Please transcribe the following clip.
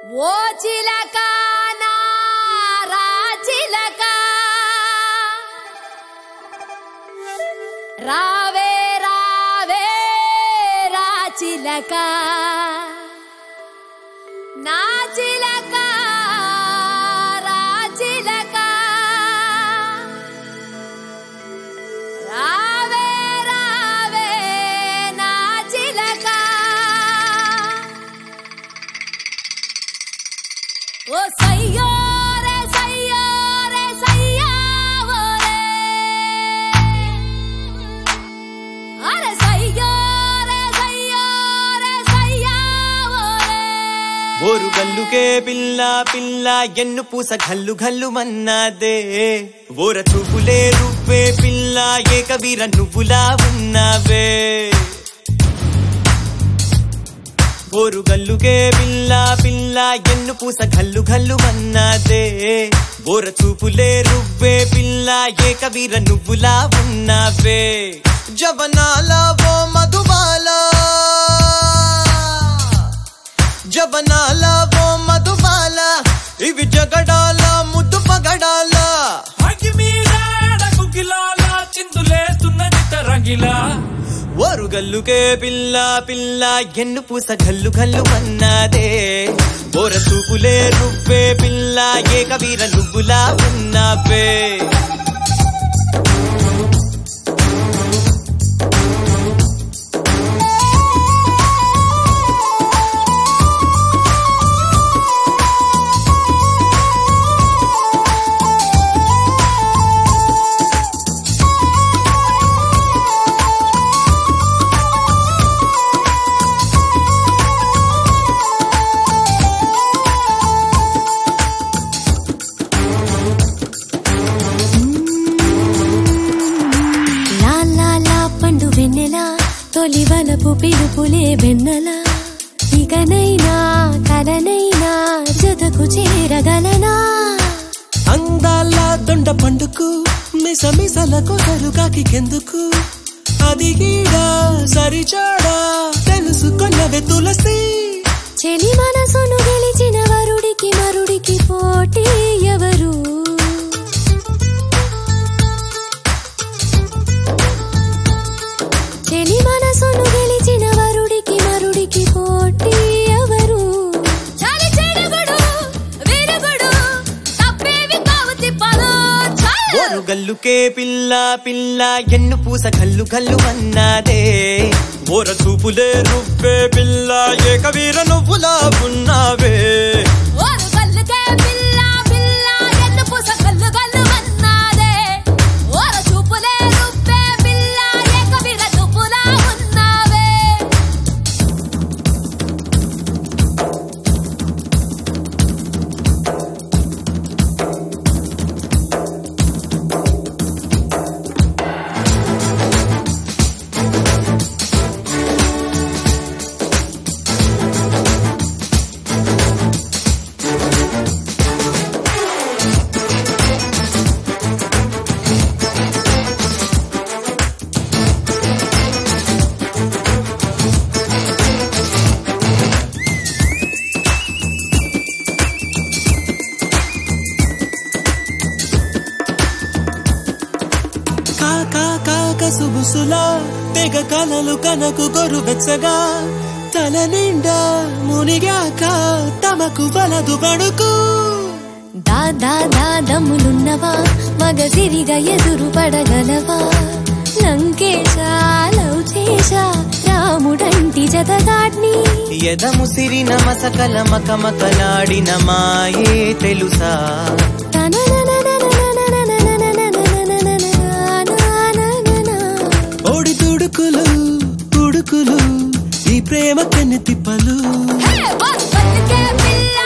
ఓ చిలక నా రాచిలక రావే రావే రాచిలక నా చిలక రాచిలక రావే రావే నా చిలక ఓ సయ్యోరే సయ్యోరే సయ్యావోరే అరే సయ్యోరే సయ్యోరే సయ్యావోరే ఓరు గల్లుకే పిల్ల పిల్ల ఎన్ను పూస గల్లు గల్లు మన్నాదే ఓర చూపులే రువ్వే పిల్ల ఏ కబీర నువ్వులా ఉన్నావే ఓరు గల్లుకే పిల్ల పిల్ల ఎన్ను పూస గల్లు గల్లు మన్నాదే ఓర చూపులే రువ్వే పిల్ల ఏ కబీర నువ్వులా ఉన్నావే జవనాల ఓ మధుబాలా జబనాల ఓ మధుబాల ఇవి జగడాల ముద్దు పగడాల అగ్గి మీద కుకిలాల చిందులేస్తున్నది తరంగిలా ఓరుగల్లుకే పిల్ల పిల్ల ఎన్ను పూస గల్లు గల్లు అన్నాదే ఓర చూపులే రువ్వే పిల్ల ఏ కబీర నువ్వులా ఉన్నావే లా లా లా పండు వెన్నెల తొలి వలపు పిలుపులే వెన్నెల ఇకనైనా కలనైనా జతకు చేరగలనా అందాల దొండ పండుకు మిస మిసల కొసరుగాకి కెందుకు అది గీడా సరిచాడా తెలుసుకొన్నవే తులసి చెలి మనసును గెలిచిన వరుడికి మరుడికి పోటీ ఎవరు చెలి మనసును గెలిచిన వరుడికి మరుడికి పోటీ ఎవరు చాలి చెడుగుడు విరుగుడు తప్పేవి కావు తిప్పలు ఓరు గల్లుకే పిల్ల పిల్ల ఎన్ను పూస కల్లు కల్లు అన్నాదే ఓర చూపులే రువ్వే పిల్ల ఏ కవీర నువ్వులా ఉన్నావే ఓరు గల్లుకే పిల్ల పిల్ల ఎన్ను పూస గల్లు గల్లు అన్నాదే ఓరు చూపులే రుబ్బే పిల్ల ఏకవిర నువ్వులా ఉన్నావే కాకా కాక సుబుసులా తెగ కలలు కనకు గొరు వెచ్చగా తల నిండా మునిగాక తమకు వలదు పడుకు దా దా దా దమ్ములున్నవా మగసిరిగా ఎదురు పడగలవా లంకేశా లౌచేశా రాముడంటి జతగాడ్ని ఎదముసిరి నమసకల మకమకలాడిన మాయే తెలుసా ఓడి తుడుకులు ఉడుకులు ఈ ప్రేమ కన్ని తిప్పలు హే, ఓ బతుకే పిల్ల